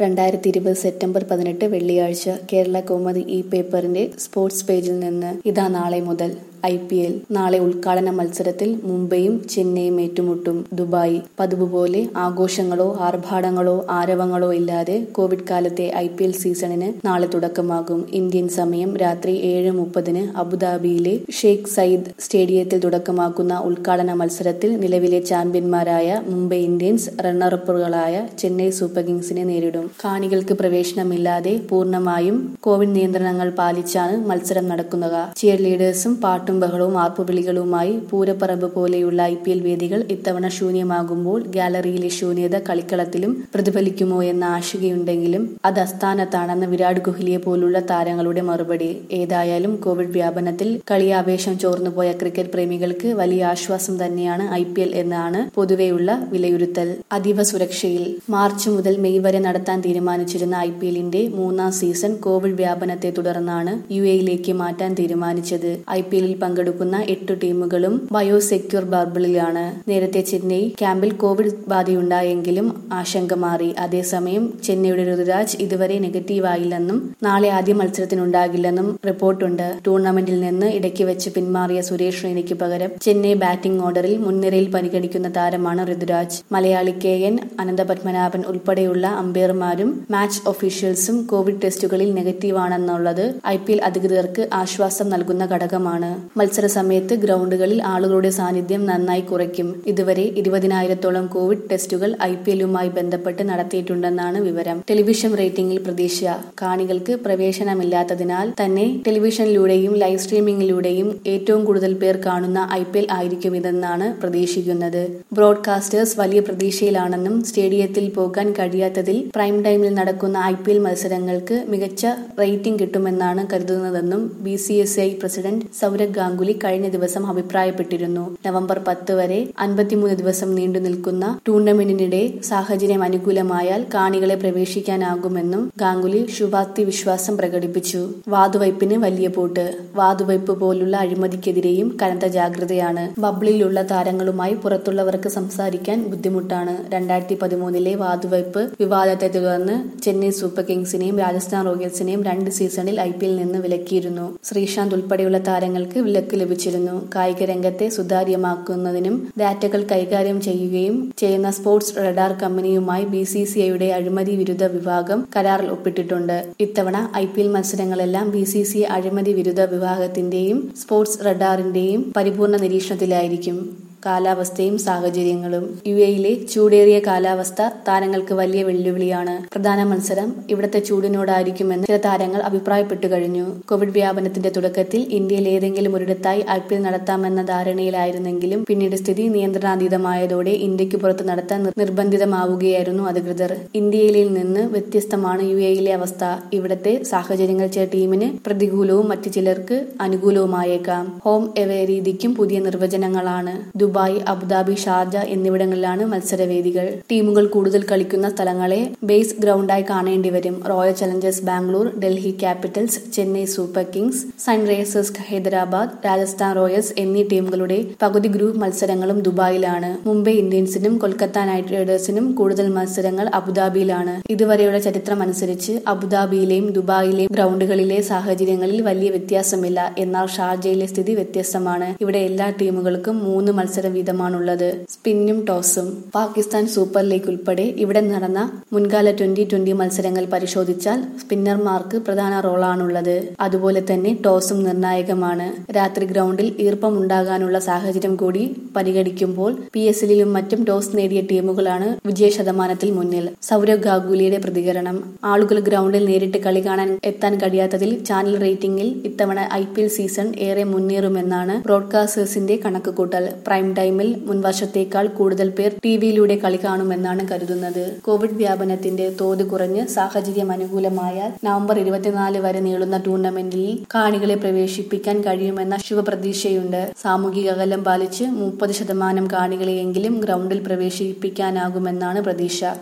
രണ്ടായിരത്തി ഇരുപത് സെപ്റ്റംബർ പതിനെട്ട് വെള്ളിയാഴ്ച കേരള കൗമുദി ഇ പേപ്പറിന്റെ സ്പോർട്സ് പേജിൽ നിന്ന് ഇതാ നാളെ മുതൽ ഐ പി എൽ നാളെ ഉദ്ഘാടന മത്സരത്തിൽ മുംബൈയും ചെന്നൈയും ഏറ്റുമുട്ടും ദുബായ് പതിവ് പോലെ ആഘോഷങ്ങളോ ആർഭാടങ്ങളോ ആരവങ്ങളോ ഇല്ലാതെ കോവിഡ് കാലത്തെ ഐ പി എൽ സീസണിന് നാളെ തുടക്കമാകും ഇന്ത്യൻ സമയം രാത്രി ഏഴ് മുപ്പതിന് അബുദാബിയിലെ ഷെയ്ഖ് സയ്യിദ് സ്റ്റേഡിയത്തിൽ തുടക്കമാക്കുന്ന ഉദ്ഘാടന മത്സരത്തിൽ നിലവിലെ ചാമ്പ്യന്മാരായ മുംബൈ ഇന്ത്യൻസ് റണ്ണറപ്പുകളായ ചെന്നൈ സൂപ്പർ കിങ്സിനെ നേരിടും കാണികൾക്ക് പ്രവേശനമില്ലാതെ പൂർണ്ണമായും കോവിഡ് നിയന്ത്രണങ്ങൾ പാലിച്ചാണ് മത്സരം നടക്കുന്നത് ചിയർ ലീഡേഴ്സും പാട്ടും ബഹളവും ആർപ്പുവിളികളുമായി പൂരപ്പറമ്പ് പോലെയുള്ള ഐ പി എൽ വേദികൾ ഇത്തവണ ശൂന്യമാകുമ്പോൾ ഗാലറിയിലെ ശൂന്യത കളിക്കളത്തിലും പ്രതിഫലിക്കുമോ എന്ന ആശങ്കയുണ്ടെങ്കിലും അത് അസ്ഥാനത്താണെന്ന് വിരാട് കോഹ്ലിയെ പോലുള്ള താരങ്ങളുടെ മറുപടി ഏതായാലും കോവിഡ് വ്യാപനത്തിൽ കളിയാവേശം ചോർന്നുപോയ ക്രിക്കറ്റ് പ്രേമികൾക്ക് വലിയ ആശ്വാസം തന്നെയാണ് ഐ പി എൽ എന്നാണ് പൊതുവെയുള്ള വിലയിരുത്തൽ അതീവ സുരക്ഷയിൽ മാർച്ച് മുതൽ മെയ് വരെ നടത്താൻ തീരുമാനിച്ചിരുന്ന ഐ പി എല്ലിന്റെ മൂന്നാം സീസൺ കോവിഡ് വ്യാപനത്തെ തുടർന്നാണ് യു എയിലേക്ക് മാറ്റാൻ തീരുമാനിച്ചത് ഐ പി എല്ലിൽ പങ്കെടുക്കുന്ന എട്ട് ടീമുകളും ബയോസെക്യൂർ ബബിളിലാണ് നേരത്തെ ചെന്നൈ ക്യാമ്പിൽ കോവിഡ് ബാധയുണ്ടായെങ്കിലും ആശങ്ക മാറി അതേസമയം ചെന്നൈയുടെ ഋതുരാജ് ഇതുവരെ നെഗറ്റീവ് ആയില്ലെന്നും നാളെ ആദ്യ മത്സരത്തിനുണ്ടാകില്ലെന്നും റിപ്പോർട്ടുണ്ട് ടൂർണമെന്റിൽ നിന്ന് ഇടയ്ക്ക് വെച്ച് പിന്മാറിയ സുരേഷ് റെയ്നയ്ക്ക് പകരം ചെന്നൈ ബാറ്റിംഗ് ഓർഡറിൽ മുൻനിരയിൽ പരിഗണിക്കുന്ന താരമാണ് ഋതുരാജ് മലയാളി കെ എൻ അനന്തപത്മനാഭൻ ഉൾപ്പെടെയുള്ള അമ്പയർമാരും മാച്ച് ഒഫീഷ്യൽസും കോവിഡ് ടെസ്റ്റുകളിൽ നെഗറ്റീവാണെന്നുള്ളത് ഐ പി എൽ അധികൃതർക്ക് ആശ്വാസം നൽകുന്ന ഘടകമാണ് മത്സര സമയത്ത് ഗ്രൗണ്ടുകളിൽ ആളുകളുടെ സാന്നിധ്യം നന്നായി കുറയ്ക്കും ഇതുവരെ ഇരുപതിനായിരത്തോളം കോവിഡ് ടെസ്റ്റുകൾ ഐ പി എല്ലുമായി ബന്ധപ്പെട്ട് നടത്തിയിട്ടുണ്ടെന്നാണ് വിവരം ടെലിവിഷൻ റേറ്റിംഗിൽ പ്രതീക്ഷ കാണികൾക്ക് പ്രവേശനമില്ലാത്തതിനാൽ തന്നെ ടെലിവിഷനിലൂടെയും ലൈവ് സ്ട്രീമിംഗിലൂടെയും ഏറ്റവും കൂടുതൽ പേർ കാണുന്ന ഐ പി എൽ ആയിരിക്കും ഇതെന്നാണ് പ്രതീക്ഷിക്കുന്നത് ബ്രോഡ്കാസ്റ്റേഴ്സ് വലിയ പ്രതീക്ഷയിലാണെന്നും സ്റ്റേഡിയത്തിൽ പോകാൻ കഴിയാത്തതിൽ പ്രൈം ടൈമിൽ നടക്കുന്ന ഐ പി എൽ മത്സരങ്ങൾക്ക് മികച്ച റേറ്റിംഗ് കിട്ടുമെന്നാണ് കരുതുന്നതെന്നും B C S I president Sourav Ganguly കഴിഞ്ഞ ദിവസം അഭിപ്രായപ്പെട്ടിരുന്നു നവംബർ പത്ത് വരെ അൻപത്തിമൂന്ന് ദിവസം നീണ്ടു നിൽക്കുന്ന ടൂർണമെന്റിനിടെ സാഹചര്യം അനുകൂലമായാൽ കാണികളെ പ്രവേശിക്കാനാകുമെന്നും ഗാംഗുലി ശുഭാപ്തി വിശ്വാസം പ്രകടിപ്പിച്ചു വാതുവയ്പിന് വലിയ പൂട്ട് വാതുവയ്പ് പോലുള്ള അഴിമതിക്കെതിരെയും കനത്ത ജാഗ്രതയാണ് ബബിളിലുള്ള താരങ്ങളുമായി പുറത്തുള്ളവർക്ക് സംസാരിക്കാൻ ബുദ്ധിമുട്ടാണ് രണ്ടായിരത്തി പതിമൂന്നിലെ വാതുവയ്പ് വിവാദത്തെ തുടർന്ന് ചെന്നൈ സൂപ്പർ കിങ്സിനെയും രാജസ്ഥാൻ റോയൽസിനെയും രണ്ട് സീസണിൽ ഐ പി എൽ നിന്ന് വിലക്കിയിരുന്നു ശ്രീശാന്ത് ഉൾപ്പെടെയുള്ള താരങ്ങൾക്ക് വിലക്ക് ലഭിച്ചിരുന്നു കായിക രംഗത്തെ സുതാര്യമാക്കുന്നതിനും ഡാറ്റകൾ കൈകാര്യം ചെയ്യുകയും ചെയ്യുന്ന സ്പോർട്സ് റഡാർ കമ്പനിയുമായി ബി സി സി ഐയുടെ അഴിമതി വിരുദ്ധ വിഭാഗം കരാറിൽ ഒപ്പിട്ടിട്ടുണ്ട് ഇത്തവണ ഐ പി എൽ മത്സരങ്ങളെല്ലാം ബി സി സി അഴിമതി വിരുദ്ധ വിഭാഗത്തിന്റെയും സ്പോർട്സ് റഡാറിന്റെയും പരിപൂർണ നിരീക്ഷണത്തിലായിരിക്കും കാലാവസ്ഥയും സാഹചര്യങ്ങളും യു എയിലെ ചൂടേറിയ കാലാവസ്ഥ താരങ്ങൾക്ക് വലിയ വെല്ലുവിളിയാണ് പ്രധാന മത്സരം ഇവിടത്തെ ചൂടിനോടായിരിക്കുമെന്ന് ചില താരങ്ങൾ അഭിപ്രായപ്പെട്ടു കഴിഞ്ഞു കോവിഡ് വ്യാപനത്തിന്റെ തുടക്കത്തിൽ ഇന്ത്യയിൽ ഏതെങ്കിലും ഒരിടത്തായി ഐ പി എൽ നടത്താമെന്ന ധാരണയിലായിരുന്നെങ്കിലും പിന്നീട് സ്ഥിതി നിയന്ത്രണാതീതമായതോടെ ഇന്ത്യക്ക് പുറത്ത് നടത്താൻ നിർബന്ധിതമാവുകയായിരുന്നു അധികൃതർ ഇന്ത്യയിൽ നിന്ന് വ്യത്യസ്തമാണ് യു എയിലെ അവസ്ഥ ഇവിടത്തെ സാഹചര്യങ്ങൾ ചില ടീമിന് പ്രതികൂലവും മറ്റു ചിലർക്ക് അനുകൂലവുമായേക്കാം ഹോം എവേ രീതിക്കും പുതിയ നിർവചനങ്ങളാണ് ദുബായ് അബുദാബി ഷാർജ എന്നിവിടങ്ങളിലാണ് മത്സരവേദികൾ ടീമുകൾ കൂടുതൽ കളിക്കുന്ന സ്ഥലങ്ങളെ ബേസ് ഗ്രൗണ്ടായി കാണേണ്ടി വരും Royal Challengers Bangalore Delhi Capitals Chennai Super Kings Sunrisers Hyderabad Rajasthan Royals എന്നീ ടീമുകളുടെ പകുതി ഗ്രൂപ്പ് മത്സരങ്ങളും ദുബായിലാണ് മുംബൈ ഇന്ത്യൻസിനും കൊൽക്കത്ത നൈറ്റ് റൈഡേഴ്സിനും കൂടുതൽ മത്സരങ്ങൾ അബുദാബിയിലാണ് ഇതുവരെയുള്ള ചരിത്രം അനുസരിച്ച് അബുദാബിയിലെയും ദുബായിലെയും ഗ്രൗണ്ടുകളിലെ സാഹചര്യങ്ങളിൽ വലിയ വ്യത്യാസമില്ല എന്നാൽ ഷാർജയിലെ സ്ഥിതി വ്യത്യസ്തമാണ് ഇവിടെ എല്ലാ ടീമുകൾക്കും മൂന്ന് മത്സരം വീതമാണുള്ളത് സ്പിന്നും ടോസും പാകിസ്ഥാൻ സൂപ്പർ ലീഗ് ഉൾപ്പെടെ ഇവിടെ നടന്ന മുൻകാല ട്വന്റി ട്വന്റി മത്സരങ്ങൾ പരിശോധിച്ചാൽ സ്പിന്നർമാർക്ക് പ്രധാന റോളാണുള്ളത് അതുപോലെ തന്നെ ടോസും നിർണായകമാണ് രാത്രി ഗ്രൗണ്ടിൽ ഈർപ്പം ഉണ്ടാകാനുള്ള സാഹചര്യം കൂടി പരിഗണിക്കുമ്പോൾ പി എസ് എല്ലിലും മറ്റും ടോസ് നേടിയ ടീമുകളാണ് വിജയ ശതമാനത്തിൽ മുന്നിൽ സൗരവ് ഗാംഗുലിയുടെ പ്രതികരണം ആളുകൾ ഗ്രൗണ്ടിൽ നേരിട്ട് കളി കാണാൻ എത്താൻ കഴിയാത്തതിൽ ചാനൽ റേറ്റിംഗിൽ ഇത്തവണ ഐ പി എൽ സീസൺ ഏറെ മുന്നേറുമെന്നാണ് ബ്രോഡ്കാസ്റ്റേഴ്സിന്റെ കണക്കുകൂട്ടൽ പ്രൈം ടൈമിൽ മുൻവർഷത്തേക്കാൾ കൂടുതൽ പേർ ടിവിയിലൂടെ കളി കാണുമെന്നാണ് കരുതുന്നത് കോവിഡ് വ്യാപനത്തിന്റെ തോത് കുറഞ്ഞ് സാഹചര്യം അനുകൂലമായാൽ നവംബർ ഇരുപത്തിനാല് വരെ നീളുന്ന ടൂർണമെന്റിൽ കാണികളെ പ്രവേശിപ്പിക്കാൻ കഴിയുമെന്ന ശുഭപ്രതീക്ഷയുണ്ട് സാമൂഹിക അകലം പാലിച്ച് മുപ്പത് ശതമാനം കാണികളെയെങ്കിലും ഗ്രൗണ്ടിൽ പ്രവേശിപ്പിക്കാനാകുമെന്നാണ് പ്രതീക്ഷ